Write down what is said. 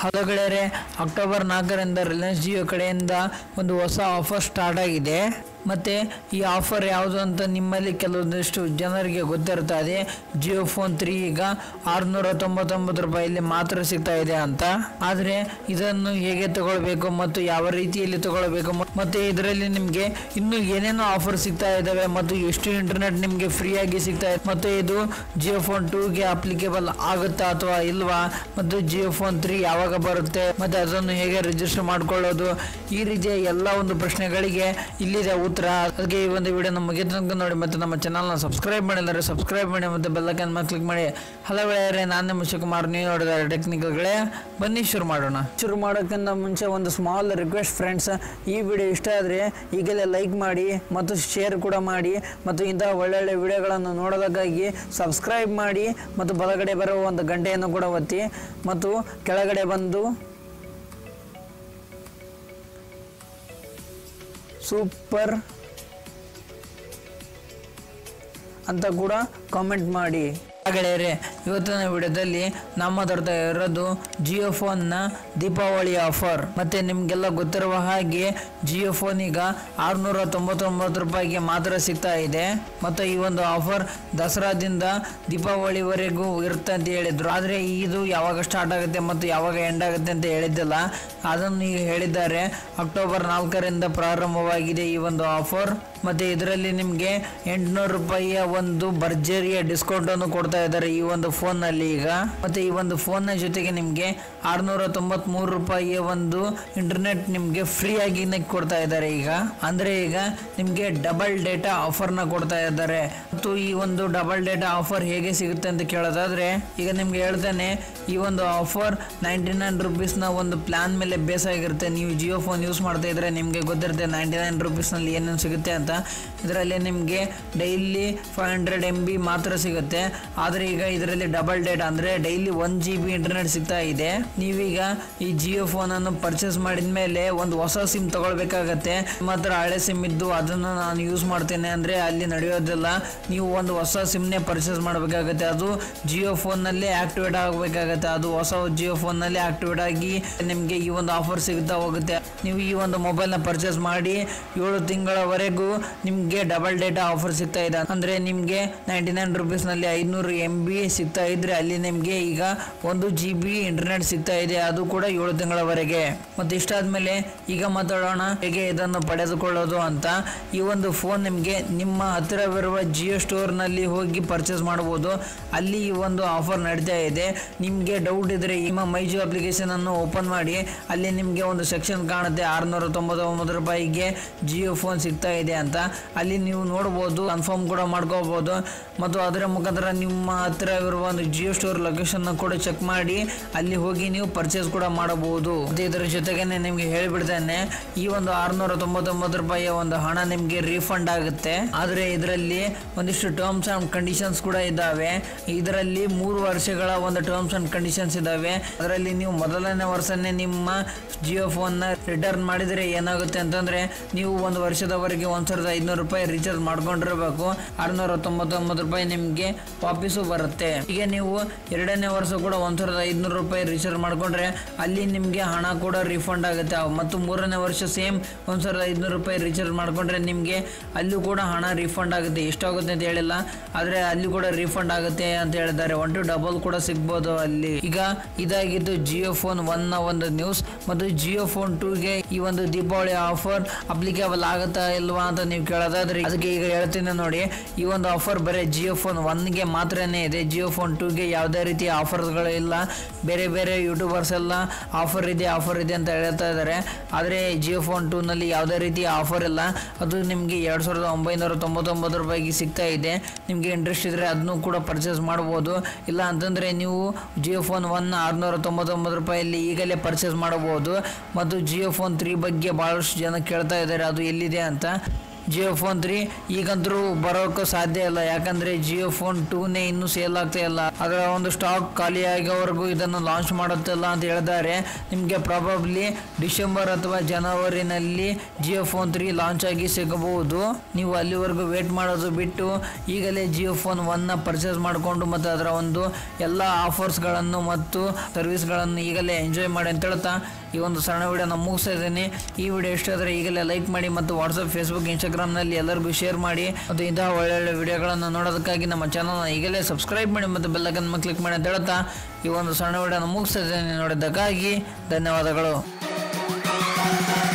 hello ಗೆಳೆಯರೆ October ನಾಲ್ಕರಿಂದ ರಿಲಯನ್ಸ್ ಜಿಯೋ ಕಡೆಯಿಂದ ಒಂದು ಹೊಸ ಆಫರ್ ಸ್ಟಾರ್ಟ್ ಆಗಿದೆ ಮತ್ತು ಈ ಆಫರ್ ಯಾವುದು ಅಂತ ನಿಮ್ಮಲ್ಲಿ ಕೆಲವೊಂದಿಷ್ಟು ಜನರಿಗೆ ಗೊತ್ತಿರ್ತದೆ ಜಿಯೋ ಫೋನ್ ತ್ರೀ ಈಗ ಆರುನೂರ ತೊಂಬತ್ತೊಂಬತ್ತು ರೂಪಾಯಲ್ಲಿ ಮಾತ್ರ ಸಿಗ್ತಾ ಇದೆ ಅಂತ ಆದರೆ ಇದನ್ನು ಹೇಗೆ ತಗೊಳ್ಬೇಕು ಮತ್ತು ಯಾವ ರೀತಿಯಲ್ಲಿ ತಗೊಳ್ಬೇಕು ಮ- ಮತ್ತು ಇದರಲ್ಲಿ ನಿಮಗೆ ಇನ್ನೂ ಏನೇನೋ ಆಫರ್ ಸಿಗ್ತಾ ಇದ್ದಾವೆ ಮತ್ತು ಎಷ್ಟು ಇಂಟರ್ನೆಟ್ ನಿಮಗೆ ಫ್ರೀಯಾಗಿ ಸಿಗ್ತಾ ಇದೆ ಮತ್ತು ಇದು ಜಿಯೋ ಫೋನ್ ಟೂಗೆ ಅಪ್ಲಿಕೇಬಲ್ ಆಗುತ್ತಾ ಅಥವಾ ಇಲ್ವಾ ಮತ್ತು ಜಿಯೋ ಫೋನ್ ತ್ರೀ ಯಾವಾಗ ಬರುತ್ತೆ ಮತ್ತು ಅದನ್ನು ಹೇಗೆ ರಿಜಿಸ್ಟರ್ ಮಾಡ್ಕೊಳ್ಳೋದು ಈ ರೀತಿಯ ಎಲ್ಲ ಒಂದು ಪ್ರಶ್ನೆಗಳಿಗೆ ಇಲ್ಲಿದೆ ಉತ್ತರ ಅದಕ್ಕೆ ಈ ಒಂದು ವಿಡಿಯೋ ನಮ್ಮ ಮುಗಿದ ತನಕ ನೋಡಿ ಮತ್ತು ನಮ್ಮ ಚಾನಲ್ನ ಸಬ್ಸ್ಕ್ರೈಬ್ ಮಾಡಿದರೆ ಸಬ್ಸ್ಕ್ರೈಬ್ ಮಾಡಿ ಮತ್ತು ಬೆಲ್ಲೈಕನ್ ಮೇಲೆ ಕ್ಲಿಕ್ ಮಾಡಿ ಹಲೋ ಗೆಳೆಯರೆ ನಾನು ನಿಮ್ಮ ಶಿವಕುಮಾರ್ ನೀವು ನೋಡಿದ್ದಾರೆ ಟೆಕ್ನಿಕಲ್ಗಳೇ ಬನ್ನಿ ಶುರು ಮಾಡೋಣ ಶುರು ಮಾಡೋಕ್ಕಿಂತ ಮುಂಚೆ ಒಂದು ಸ್ಮಾಲ್ ರಿಕ್ವೆಸ್ಟ್ ಫ್ರೆಂಡ್ಸ್ ಈ ವಿಡಿಯೋ ಇಷ್ಟ ಆದರೆ ಈಗಲೇ ಲೈಕ್ ಮಾಡಿ ಮತ್ತು ಶೇರ್ ಕೂಡ ಮಾಡಿ ಮತ್ತು ಇಂತಹ ಒಳ್ಳೊಳ್ಳೆ ವಿಡಿಯೋಗಳನ್ನು ನೋಡೋದಕ್ಕಾಗಿ ಸಬ್ಸ್ಕ್ರೈಬ್ ಮಾಡಿ ಮತ್ತು ಬಲಗಡೆ ಬರುವ ಒಂದು ಗಂಟೆಯನ್ನು ಕೂಡ ಒತ್ತಿ ಮತ್ತು ಕೆಳಗಡೆ ಬಂದು ಸೂಪರ್ ಅಂತ ಕೂಡ ಕಾಮೆಂಟ್ ಮಾಡಿ ಗೆಳೆಯರೆ ಇವತ್ತಿನ ವಿಡಿಯೋದಲ್ಲಿ ನಮ್ಮ ತರ್ತಾ ಇರೋದು ಜಿಯೋ ಫೋನ್ನ ದೀಪಾವಳಿ ಆಫರ್ ಮತ್ತೆ ನಿಮಗೆಲ್ಲ ಗೊತ್ತಿರುವ ಹಾಗೆ ಜಿಯೋ ಫೋನ್ ಈಗ ಆರುನೂರ ತೊಂಬತ್ತೊಂಬತ್ತು ರೂಪಾಯಿಗೆ ಮಾತ್ರ ಸಿಗ್ತಾ ಇದೆ ಮತ್ತು ಈ ಒಂದು ಆಫರ್ ದಸರಾದಿಂದ ದೀಪಾವಳಿವರೆಗೂ ಇರುತ್ತೆ ಅಂತ ಹೇಳಿದ್ರು ಆದರೆ ಇದು ಯಾವಾಗ ಸ್ಟಾರ್ಟ್ ಆಗುತ್ತೆ ಮತ್ತು ಯಾವಾಗ ಎಂಡ್ ಆಗುತ್ತೆ ಅಂತ ಹೇಳಿದ್ದಿಲ್ಲ ಅದನ್ನು ಈಗ ಹೇಳಿದ್ದಾರೆ ಅಕ್ಟೋಬರ್ ನಾಲ್ಕರಿಂದ ಪ್ರಾರಂಭವಾಗಿದೆ ಈ ಒಂದು ಆಫರ್ ಮತ್ತು ಇದರಲ್ಲಿ ನಿಮಗೆ ಎಂಟುನೂರು ರೂಪಾಯಿಯ ಒಂದು ಭರ್ಜರಿಯ ಡಿಸ್ಕೌಂಟನ್ನು ಕೊಡ್ತಾ ಇದ್ದಾರೆ ಈ ಒಂದು ಫೋನ್ನಲ್ಲಿ ಈಗ ಮತ್ತು ಈ ಒಂದು ಫೋನ್ನ ಜೊತೆಗೆ ನಿಮಗೆ ಆರುನೂರ ತೊಂಬತ್ಮೂರು ರೂಪಾಯಿಯ ಒಂದು ಇಂಟರ್ನೆಟ್ ನಿಮಗೆ ಫ್ರೀ ಆಗಿ ಕೊಡ್ತಾ ಇದ್ದಾರೆ ಈಗ ಅಂದರೆ ಈಗ ನಿಮಗೆ ಡಬಲ್ ಡೇಟಾ ಆಫರ್ನ ಕೊಡ್ತಾ ಇದ್ದಾರೆ ಮತ್ತು ಈ ಒಂದು ಡಬಲ್ ಡೇಟಾ ಆಫರ್ ಹೇಗೆ ಸಿಗುತ್ತೆ ಅಂತ ಕೇಳೋದಾದ್ರೆ ಈಗ ನಿಮ್ಗೆ ಹೇಳ್ತೇನೆ ಈ ಒಂದು ಆಫರ್ ನೈಂಟಿ ನೈನ್ ರುಪೀಸ್ನ ಒಂದು ಪ್ಲಾನ್ ಮೇಲೆ ಬೇಸ್ ಆಗಿರುತ್ತೆ ನೀವು ಜಿಯೋ ಫೋನ್ ಯೂಸ್ ಮಾಡ್ತಾ ಇದ್ರೆ ನಿಮಗೆ ಗೊತ್ತಿರುತ್ತೆ ನೈಂಟಿ ನೈನ್ ರುಪೀಸ್ನಲ್ಲಿ ಏನೇನು ಸಿಗುತ್ತೆ ಅಂತ ಇದರಲ್ಲಿ ನಿಮಗೆ daily five hundred M B ಮಾತ್ರ ಸಿಗುತ್ತೆ ಆದರೆ ಈಗ ಇದರಲ್ಲಿ ಡಬಲ್ ಡೇಟಾ ಅಂದರೆ daily one G B internet ಸಿಗ್ತಾ ಇದೆ ನೀವೀಗ ಈ ಜಿಯೋ ಫೋನನ್ನು ಪರ್ಚೇಸ್ ಮಾಡಿದ ಮೇಲೆ ಒಂದು ಹೊಸ ಸಿಮ್ ತಗೊಳ್ಬೇಕಾಗತ್ತೆ ಮಾತ್ರ ಹಳೆ ಸಿಮ್ ಇದ್ದು ಅದನ್ನು ನಾನು ಯೂಸ್ ಮಾಡ್ತೇನೆ ಅಂದರೆ ಅಲ್ಲಿ ನಡೆಯೋದಿಲ್ಲ ನೀವು ಒಂದು ಹೊಸ ಸಿಮ್ನೇ ಪರ್ಚೇಸ್ ಮಾಡಬೇಕಾಗತ್ತೆ ಅದು ಜಿಯೋ ಫೋನ್ನಲ್ಲಿ ಆಕ್ಟಿವೇಟ್ ಆಗಬೇಕಾಗತ್ತೆ ಅದು ಹೊಸ ಜಿಯೋ ಫೋನ್ನಲ್ಲಿ ಆಕ್ಟಿವೇಟ್ ಆಗಿ ನಿಮಗೆ ಈ ಒಂದು ಆಫರ್ ಸಿಗ್ತಾ ಹೋಗುತ್ತೆ ನೀವು ಈ ಒಂದು ಮೊಬೈಲ್ನ ಪರ್ಚೇಸ್ ಮಾಡಿ ಏಳು ತಿಂಗಳವರೆಗೂ ನಿಮಗೆ ಡಬಲ್ ಡೇಟಾ ಆಫರ್ ಸಿಗ್ತಾ ಇದೆ ಅಂದರೆ ನಿಮಗೆ ನೈಂಟಿ ನೈನ್ ರುಪೀಸ್ನಲ್ಲಿ ಐದುನೂರು ಎಮ್ ಬಿ ಸಿಗ್ತಾ ಇದ್ರೆ ಅಲ್ಲಿ ನಿಮಗೆ ಈಗ ಒಂದು ಜಿ ಬಿ ಇಂಟರ್ನೆಟ್ ಸಿಗ್ತಾ ಇದೆ ಅದು ಕೂಡ ಏಳು ತಿಂಗಳವರೆಗೆ ಮತ್ತು ಇಷ್ಟಾದ್ಮೇಲೆ ಈಗ ಮಾತಾಡೋಣ ಹೇಗೆ ಇದನ್ನು ಪಡೆದುಕೊಳ್ಳೋದು ಅಂತ ಈ ಒಂದು ಫೋನ್ ನಿಮಗೆ ನಿಮ್ಮ ಹತ್ತಿರವಿರುವ ಜಿಯೋ ಸ್ಟೋರ್ನಲ್ಲಿ ಹೋಗಿ ಪರ್ಚೇಸ್ ಮಾಡಬಹುದು ಅಲ್ಲಿ ಈ ಒಂದು ಆಫರ್ ನಡೀತಾ ಇದೆ ನಿಮಗೆ ಡೌಟ್ ಇದ್ರೆ ನಿಮ್ಮ ಮೈಜು ಅಪ್ಲಿಕೇಶನ್ ಅನ್ನು ಓಪನ್ ಮಾಡಿ ಅಲ್ಲಿ ನಿಮಗೆ ಒಂದು ಸೆಕ್ಷನ್ ಕಾಣುತ್ತೆ ಆರುನೂರ ತೊಂಬತ್ತೊಂಬತ್ತು ರೂಪಾಯಿಗೆ ಜಿಯೋ ಫೋನ್ ಸಿಗ್ತಾ ಇದೆ ಅಂತ ಅಲ್ಲಿ ನೀವು ನೋಡ್ಬೋದು ಕನ್ಫರ್ಮ್ ಕೂಡ ಮಾಡ್ಕೋಬಹುದು ಮತ್ತು ಅದರ ಮುಖಾಂತರ ನಿಮ್ಮ ಹತ್ತಿರ ಇರುವ ಒಂದು ಜಿಯೋ ಸ್ಟೋರ್ ಲೊಕೇಶನ್ ಕೂಡ ಚೆಕ್ ಮಾಡಿ ಅಲ್ಲಿ ಹೋಗಿ ನೀವು ಪರ್ಚೇಸ್ ಕೂಡ ಮಾಡಬಹುದು ಮತ್ತೆ ಇದರ ಜೊತೆಗೆ ನಿಮಗೆ ಹೇಳಿಬಿಡ್ತೇನೆ ಈ ಒಂದು ಆರುನೂರ ತೊಂಬತ್ತೊಂಬತ್ತು ರೂಪಾಯಿಯ ಒಂದು ಹಣ ನಿಮಗೆ ರೀಫಂಡ್ ಆಗುತ್ತೆ ಆದರೆ ಇದರಲ್ಲಿ ಒಂದಿಷ್ಟು ಟರ್ಮ್ಸ್ ಅಂಡ್ ಕಂಡೀಷನ್ಸ್ ಕೂಡ ಇದ್ದಾವೆ ಇದರಲ್ಲಿ ಮೂರು ವರ್ಷಗಳ ಒಂದು ಟರ್ಮ್ಸ್ ಅಂಡ್ ಕಂಡೀಷನ್ಸ್ ಇದ್ದಾವೆ ಅದರಲ್ಲಿ ನೀವು ಮೊದಲನೇ ವರ್ಷನೇ ನಿಮ್ಮ ಜಿಯೋ ಫೋನ್ನ ರಿಟರ್ನ್ ಮಾಡಿದರೆ ಏನಾಗುತ್ತೆ ಅಂತಂದ್ರೆ ನೀವು ಒಂದು ವರ್ಷದವರೆಗೆ ಒಂದು ಸಾವಿರದ ಐದುನೂರು ರೂಪಾಯಿ ರೀಚಾರ್ಜ್ ಮಾಡ್ಕೊಂಡಿರಬೇಕು ಆರುನೂರ ತೊಂಬತ್ತೊಂಬತ್ತು ರೂಪಾಯಿ ನಿಮಗೆ ವಾಪಸ್ಸು ಬರುತ್ತೆ ಈಗ ನೀವು ಎರಡನೇ ವರ್ಷ ಕೂಡ ಒಂದು ಸಾವಿರದ ಐದುನೂರು ರೂಪಾಯಿ ರೀಚಾರ್ಜ್ ಮಾಡ್ಕೊಂಡ್ರೆ ಅಲ್ಲಿ ನಿಮಗೆ ಹಣ ಕೂಡ ರಿಫಂಡ್ ಆಗುತ್ತೆ ಮತ್ತು ಮೂರನೇ ವರ್ಷ ಸೇಮ್ ಒಂದು ಸಾವಿರದ ಐದುನೂರು ರೂಪಾಯಿ ರೀಚಾರ್ಜ್ ಮಾಡ್ಕೊಂಡ್ರೆ ನಿಮಗೆ ಅಲ್ಲೂ ಕೂಡ ಹಣ ರಿಫಂಡ್ ಆಗುತ್ತೆ ಎಷ್ಟಾಗುತ್ತೆ ಅಂತ ಹೇಳಿಲ್ಲ ಆದರೆ ಅಲ್ಲಿ ಕೂಡ ರಿಫಂಡ್ ಆಗುತ್ತೆ ಅಂತ ಹೇಳಿದ್ದಾರೆ ಒನ್ ಟು ಡಬಲ್ ಕೂಡ ಸಿಗ್ಬೋದು ಅಲ್ಲಿ ಈಗ ಇದಾಗಿದ್ದು ಜಿಯೋ ಫೋನ್ ಒನ್ ನ ಒಂದು ನ್ಯೂಸ್ ಮತ್ತು ಜಿಯೋ ಫೋನ್ ಟೂಗೆ ಈ ಒಂದು ದೀಪಾವಳಿ ಆಫರ್ ಅಪ್ಲಿಕೇಬಲ್ ಆಗುತ್ತಾ ಇಲ್ವಾ ಅಂತ ನೀವು ಕೇಳೋದಾದ್ರೆ ಅದಕ್ಕೆ ಈಗ ಹೇಳ್ತೀನಿ ನೋಡಿ ಈ ಒಂದು ಆಫರ್ ಬರೀ ಜಿಯೋ ಫೋನ್ ಒನ್ಗೆ ಮಾತ್ರನೇ ಇದೆ ಜಿಯೋ ಫೋನ್ ಟೂಗೆ ಯಾವುದೇ ರೀತಿಯ ಆಫರ್ಸ್ಗಳು ಇಲ್ಲ ಬೇರೆ ಬೇರೆ ಯೂಟ್ಯೂಬರ್ಸ್ ಎಲ್ಲ ಆಫರ್ ಇದೆ ಆಫರ್ ಇದೆ ಅಂತ ಹೇಳ್ತಾ ಇದ್ದಾರೆ ಆದರೆ ಜಿಯೋ ಫೋನ್ ಟೂನಲ್ಲಿ ಯಾವುದೇ ರೀತಿಯ ಆಫರ್ ಇಲ್ಲ ಅದು ನಿಮಗೆ ಎರಡು ಸಾವಿರದ ಒಂಬೈನೂರ ತೊಂಬತ್ತೊಂಬತ್ತು ರೂಪಾಯಿಗೆ ಸಿಗ್ತಾ ಇದೆ ನಿಮಗೆ ಇಂಟ್ರೆಸ್ಟ್ ಇದ್ದರೆ ಅದನ್ನು ಕೂಡ ಪರ್ಚೇಸ್ ಮಾಡ್ಬೋದು ಇಲ್ಲ ಅಂತಂದರೆ ನೀವು ಜಿಯೋ ಫೋನ್ ಒನ್ ಆರುನೂರ ತೊಂಬತ್ತೊಂಬತ್ತು ರೂಪಾಯಲ್ಲಿ ಈಗಲೇ ಪರ್ಚೇಸ್ ಮಾಡಬಹುದು ಮತ್ತು ಜಿಯೋ ಫೋನ್ ತ್ರೀ ಬಗ್ಗೆ ಭಾಳಷ್ಟು ಜನ ಕೇಳ್ತಾ ಇದ್ದಾರೆ ಅದು ಎಲ್ಲಿದೆ ಅಂತ ಜಿಯೋ ಫೋನ್ ತ್ರೀ ಈಗಂತರೂ ಬರೋಕ್ಕೂ ಸಾಧ್ಯ ಇಲ್ಲ ಯಾಕಂದ್ರೆ ಜಿಯೋ ಫೋನ್ ಟೂನೇ ಇನ್ನೂ ಸೇಲ್ ಆಗ್ತಾ ಇಲ್ಲ ಅದರ ಒಂದು ಸ್ಟಾಕ್ ಖಾಲಿ ಆಗೋವರೆಗೂ ಇದನ್ನು ಲಾಂಚ್ ಮಾಡುತ್ತಿಲ್ಲ ಅಂತ ಹೇಳಿದ್ದಾರೆ ನಿಮಗೆ ಪ್ರಾಬಬ್ಲಿ ಡಿಸೆಂಬರ್ ಅಥವಾ ಜನವರಿನಲ್ಲಿ ಜಿಯೋ ಫೋನ್ ತ್ರೀ ಲಾಂಚ್ ಆಗಿ ಸಿಗಬಹುದು ನೀವು ಅಲ್ಲಿವರೆಗೂ ವೇಟ್ ಮಾಡೋದು ಬಿಟ್ಟು ಈಗಲೇ ಜಿಯೋ ಫೋನ್ ಒನ್ನ ಪರ್ಚೇಸ್ ಮಾಡಿಕೊಂಡು ಮತ್ತು ಅದರ ಒಂದು ಎಲ್ಲ ಆಫರ್ಸ್ಗಳನ್ನು ಮತ್ತು ಸರ್ವಿಸ್ಗಳನ್ನು ಈಗಲೇ ಎಂಜಾಯ್ ಮಾಡಿ ಅಂತ ಹೇಳ್ತಾ ಈ ಒಂದು ಸಣ್ಣ ವಿಡಿಯೋನ ಮುಗಿಸ್ತಾ ಇದ್ದೀನಿ ಈ ವಿಡಿಯೋ ಇಷ್ಟ ಆದರೆ ಈಗಲೇ ಲೈಕ್ ಮಾಡಿ ಮತ್ತು ವಾಟ್ಸಪ್ ಫೇಸ್ಬುಕ್ ಇನ್ಸ್ಟಾಗ್ರಾಮ್ನಲ್ಲಿ ಎಲ್ಲರಿಗೂ ಶೇರ್ ಮಾಡಿ ಮತ್ತು ಇಂತಹ ಒಳ್ಳೊಳ್ಳೆ ವಿಡಿಯೋಗಳನ್ನು ನೋಡೋದಕ್ಕಾಗಿ ನಮ್ಮ ಚಾನಲ್ನ ಈಗಲೇ ಸಬ್ಸ್ಕ್ರೈಬ್ ಮಾಡಿ ಮತ್ತು ಬೆಲ್ಲಕನ್ನು ಕ್ಲಿಕ್ ಮಾಡಿ ಅಂತ ಹೇಳ್ತಾ ಈ ಒಂದು ಸಣ್ಣ ವಿಡಿಯೋನ ಮುಗಿಸ್ತಾ ಇದ್ದೀನಿ ನೋಡಿದ್ದಕ್ಕಾಗಿ ಧನ್ಯವಾದಗಳು